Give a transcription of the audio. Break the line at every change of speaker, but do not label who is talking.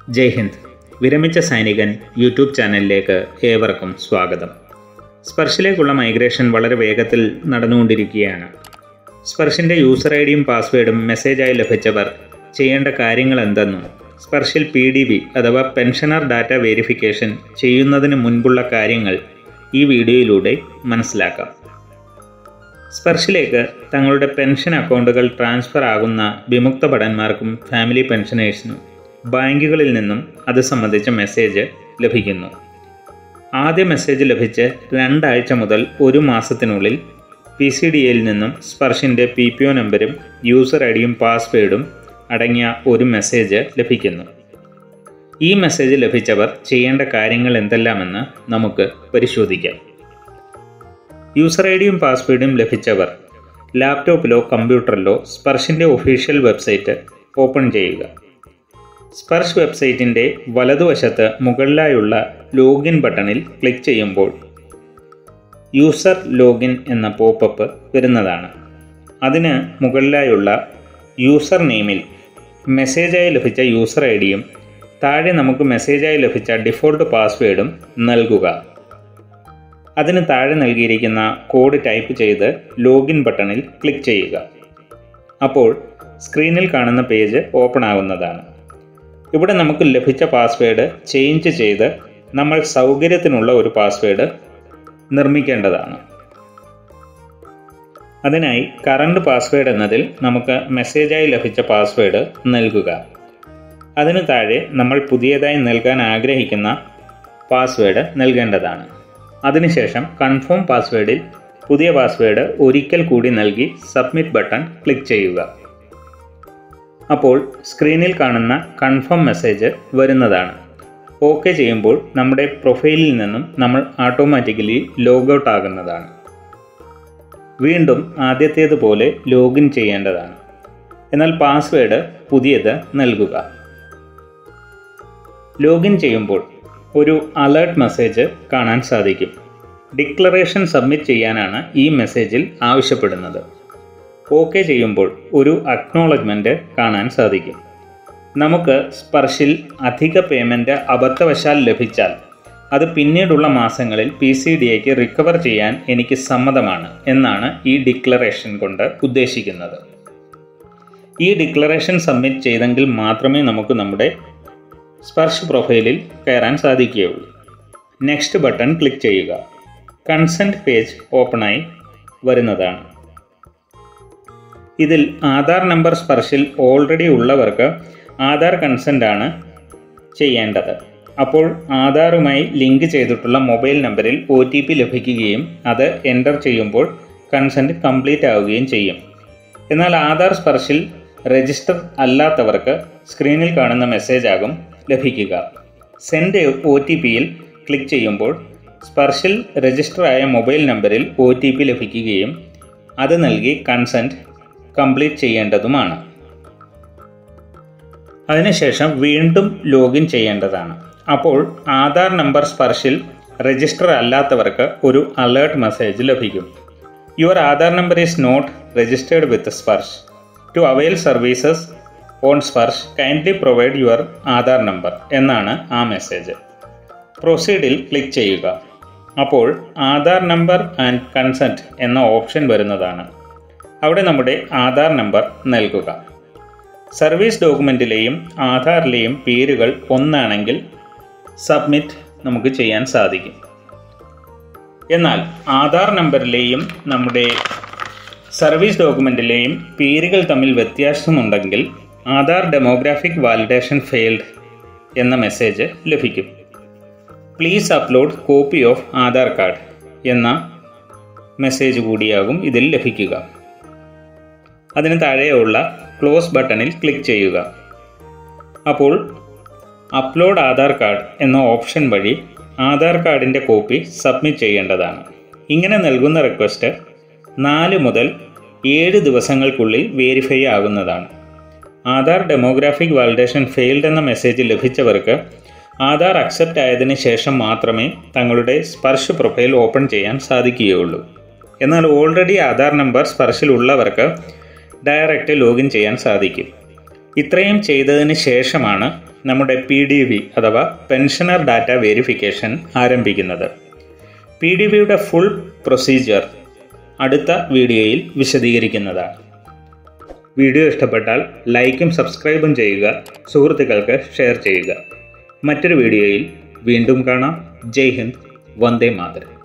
ജയ് ഹിന്ദ് വിരമിച്ച സൈനികൻ യൂട്യൂബ് ചാനലിലേക്ക് ഏവർക്കും സ്വാഗതം സ്പർശിലേക്കുള്ള മൈഗ്രേഷൻ വളരെ വേഗത്തിൽ നടന്നുകൊണ്ടിരിക്കുകയാണ് സ്പർശിൻ്റെ യൂസർ ഐ ഡിയും പാസ്വേഡും മെസ്സേജായി ലഭിച്ചവർ ചെയ്യേണ്ട കാര്യങ്ങൾ എന്തെന്നും സ്പർശിൽ പി ഡി ബി അഥവാ പെൻഷനർ ഡാറ്റ വെരിഫിക്കേഷൻ ചെയ്യുന്നതിന് മുൻപുള്ള കാര്യങ്ങൾ ഈ വീഡിയോയിലൂടെ മനസ്സിലാക്കാം സ്പർശിലേക്ക് തങ്ങളുടെ പെൻഷൻ അക്കൗണ്ടുകൾ ട്രാൻസ്ഫർ ആകുന്ന വിമുക്ത ഭടന്മാർക്കും ഫാമിലി പെൻഷനേഴ്സിനും ബാങ്കുകളിൽ നിന്നും അത് സംബന്ധിച്ച മെസ്സേജ് ലഭിക്കുന്നു ആദ്യ മെസ്സേജ് ലഭിച്ച് രണ്ടാഴ്ച മുതൽ ഒരു മാസത്തിനുള്ളിൽ പി സി ഡി എയിൽ നിന്നും സ്പർശിൻ്റെ പി പി ഒ നമ്പരും യൂസർ ഐ ഡിയും പാസ്വേഡും അടങ്ങിയ ഒരു മെസ്സേജ് ലഭിക്കുന്നു ഈ മെസ്സേജ് ലഭിച്ചവർ ചെയ്യേണ്ട കാര്യങ്ങൾ എന്തെല്ലാമെന്ന് നമുക്ക് പരിശോധിക്കാം യൂസർ ഐ ഡിയും പാസ്വേഡും ലഭിച്ചവർ ലാപ്ടോപ്പിലോ കമ്പ്യൂട്ടറിലോ സ്പർശിൻ്റെ ഒഫീഷ്യൽ വെബ്സൈറ്റ് ഓപ്പൺ ചെയ്യുക സ്പർശ് വെബ്സൈറ്റിൻ്റെ വലതുവശത്ത് മുകളിലായുള്ള ലോഗിൻ ബട്ടണിൽ ക്ലിക്ക് ചെയ്യുമ്പോൾ യൂസർ ലോഗിൻ എന്ന പോപ്പപ്പ് വരുന്നതാണ് അതിന് മുകളിലായുള്ള യൂസർ നെയിമിൽ മെസ്സേജായി ലഭിച്ച യൂസർ ഐ ഡിയും താഴെ നമുക്ക് മെസ്സേജായി ലഭിച്ച ഡിഫോൾട്ട് പാസ്വേഡും നൽകുക അതിന് താഴെ നൽകിയിരിക്കുന്ന കോഡ് ടൈപ്പ് ചെയ്ത് ലോഗിൻ ബട്ടണിൽ ക്ലിക്ക് ചെയ്യുക അപ്പോൾ സ്ക്രീനിൽ കാണുന്ന പേജ് ഓപ്പൺ ആകുന്നതാണ് ഇവിടെ നമുക്ക് ലഭിച്ച പാസ്വേഡ് ചേഞ്ച് ചെയ്ത് നമ്മൾ സൗകര്യത്തിനുള്ള ഒരു പാസ്വേഡ് നിർമ്മിക്കേണ്ടതാണ് അതിനായി കറണ്ട് പാസ്വേഡ് എന്നതിൽ നമുക്ക് മെസ്സേജായി ലഭിച്ച പാസ്വേഡ് നൽകുക അതിനു താഴെ നമ്മൾ പുതിയതായി നൽകാൻ ആഗ്രഹിക്കുന്ന പാസ്വേഡ് നൽകേണ്ടതാണ് അതിനുശേഷം കൺഫേം പാസ്വേഡിൽ പുതിയ പാസ്വേഡ് ഒരിക്കൽ കൂടി നൽകി സബ്മിറ്റ് ബട്ടൺ ക്ലിക്ക് ചെയ്യുക അപ്പോൾ സ്ക്രീനിൽ കാണുന്ന കൺഫേം മെസ്സേജ് വരുന്നതാണ് ഓക്കെ ചെയ്യുമ്പോൾ നമ്മുടെ പ്രൊഫൈലിൽ നിന്നും നമ്മൾ ഓട്ടോമാറ്റിക്കലി ലോഗൗട്ട് ആകുന്നതാണ് വീണ്ടും ആദ്യത്തേതുപോലെ ലോഗിൻ ചെയ്യേണ്ടതാണ് എന്നാൽ പാസ്വേഡ് പുതിയത് നൽകുക ലോഗിൻ ചെയ്യുമ്പോൾ ഒരു അലേർട്ട് മെസ്സേജ് കാണാൻ സാധിക്കും ഡിക്ലറേഷൻ സബ്മിറ്റ് ചെയ്യാനാണ് ഈ മെസ്സേജിൽ ആവശ്യപ്പെടുന്നത് ഓക്കെ ചെയ്യുമ്പോൾ ഒരു അക്നോളജ്മെൻറ്റ് കാണാൻ സാധിക്കും നമുക്ക് സ്പർശിൽ അധിക പേയ്മെൻറ്റ് അബദ്ധവശാൽ ലഭിച്ചാൽ അത് പിന്നീടുള്ള മാസങ്ങളിൽ പി സി ഡി എക്ക് റിക്കവർ ചെയ്യാൻ എനിക്ക് സമ്മതമാണ് എന്നാണ് ഈ ഡിക്ലറേഷൻ കൊണ്ട് ഉദ്ദേശിക്കുന്നത് ഈ ഡിക്ലറേഷൻ സബ്മിറ്റ് ചെയ്തെങ്കിൽ മാത്രമേ നമുക്ക് നമ്മുടെ സ്പർശ് പ്രൊഫൈലിൽ കയറാൻ സാധിക്കുകയുള്ളൂ നെക്സ്റ്റ് ബട്ടൺ ക്ലിക്ക് ചെയ്യുക കൺസെൻറ്റ് പേജ് ഓപ്പണായി വരുന്നതാണ് ഇതിൽ ആധാർ നമ്പർ സ്പർശിൽ ഓൾറെഡി ഉള്ളവർക്ക് ആധാർ കൺസെൻ്റ് ആണ് ചെയ്യേണ്ടത് അപ്പോൾ ആധാറുമായി ലിങ്ക് ചെയ്തിട്ടുള്ള മൊബൈൽ നമ്പറിൽ ഒ ടി പി ലഭിക്കുകയും അത് എൻ്റർ ചെയ്യുമ്പോൾ കൺസെൻറ്റ് കംപ്ലീറ്റ് ആവുകയും ചെയ്യും എന്നാൽ ആധാർ സ്പർശിൽ രജിസ്റ്റർ അല്ലാത്തവർക്ക് സ്ക്രീനിൽ കാണുന്ന മെസ്സേജ് ആകും ലഭിക്കുക സെൻഡ് ഒ ടി പിയിൽ ക്ലിക്ക് ചെയ്യുമ്പോൾ സ്പർശിൽ രജിസ്റ്റർ ആയ മൊബൈൽ നമ്പറിൽ ഒ ടി പി ലഭിക്കുകയും അത് നൽകി കൺസെൻറ്റ് കംപ്ലീറ്റ് ചെയ്യേണ്ടതുമാണ് അതിനുശേഷം വീണ്ടും ലോഗിൻ ചെയ്യേണ്ടതാണ് അപ്പോൾ ആധാർ നമ്പർ സ്പർശിൽ രജിസ്റ്റർ അല്ലാത്തവർക്ക് ഒരു അലേർട്ട് മെസ്സേജ് ലഭിക്കും your Aadhaar number is not registered with Sparsh to avail services on Sparsh kindly provide your Aadhaar number എന്നാണ് ആ മെസ്സേജ് പ്രൊസീഡിൽ ക്ലിക്ക് ചെയ്യുക അപ്പോൾ ആധാർ നമ്പർ ആൻഡ് കൺസെൻറ്റ് എന്ന ഓപ്ഷൻ വരുന്നതാണ് അവിടെ നമ്മുടെ ആധാർ നമ്പർ നൽകുക സർവീസ് ഡോക്യുമെൻറ്റിലെയും ആധാറിലെയും പേരുകൾ ഒന്നാണെങ്കിൽ സബ്മിറ്റ് നമുക്ക് ചെയ്യാൻ സാധിക്കും എന്നാൽ ആധാർ നമ്പറിലെയും നമ്മുടെ സർവീസ് ഡോക്യുമെൻറ്റിലെയും പേരുകൾ തമ്മിൽ വ്യത്യാസമുണ്ടെങ്കിൽ ആധാർ ഡെമോഗ്രാഫിക് വാലിഡേഷൻ ഫെയിൽഡ് എന്ന മെസ്സേജ് ലഭിക്കും please upload copy of Aadhaar card എന്ന മെസ്സേജ് കൂടിയാകും ഇതിൽ ലഭിക്കുക അതിന് താഴെയുള്ള ക്ലോസ് ബട്ടണിൽ ക്ലിക്ക് ചെയ്യുക അപ്പോൾ അപ്ലോഡ് ആധാർ കാർഡ് എന്ന ഓപ്ഷൻ വഴി ആധാർ കാർഡിൻ്റെ കോപ്പി സബ്മിറ്റ് ചെയ്യേണ്ടതാണ് ഇങ്ങനെ നൽകുന്ന റിക്വസ്റ്റ് നാല് മുതൽ ഏഴ് ദിവസങ്ങൾക്കുള്ളിൽ വേരിഫൈ ആകുന്നതാണ് ആധാർ ഡെമോഗ്രാഫിക് വാലിഡേഷൻ ഫെയിൽഡ് എന്ന മെസ്സേജ് ലഭിച്ചവർക്ക് ആധാർ അക്സെപ്റ്റ് ആയതിനു ശേഷം മാത്രമേ തങ്ങളുടെ സ്പർശ് പ്രൊഫൈൽ ഓപ്പൺ ചെയ്യാൻ സാധിക്കുകയുള്ളൂ എന്നാൽ ഓൾറെഡി ആധാർ നമ്പർ സ്പർശിലുള്ളവർക്ക് ഡയറക്റ്റ് ലോഗിൻ ചെയ്യാൻ സാധിക്കും ഇത്രയും ചെയ്തതിന് ശേഷമാണ് നമ്മുടെ പി ഡി വി അഥവാ പെൻഷനർ ഡാറ്റ വെരിഫിക്കേഷൻ ആരംഭിക്കുന്നത് പി ഡി വിയുടെ ഫുൾ പ്രൊസീജിയർ അടുത്ത വീഡിയോയിൽ വിശദീകരിക്കുന്നതാണ് വീഡിയോ ഇഷ്ടപ്പെട്ടാൽ ലൈക്കും സബ്സ്ക്രൈബും ചെയ്യുക സുഹൃത്തുക്കൾക്ക് ഷെയർ ചെയ്യുക മറ്റൊരു വീഡിയോയിൽ വീണ്ടും കാണാം ജയ് ഹിന്ദ് വന്ദേ മാതരം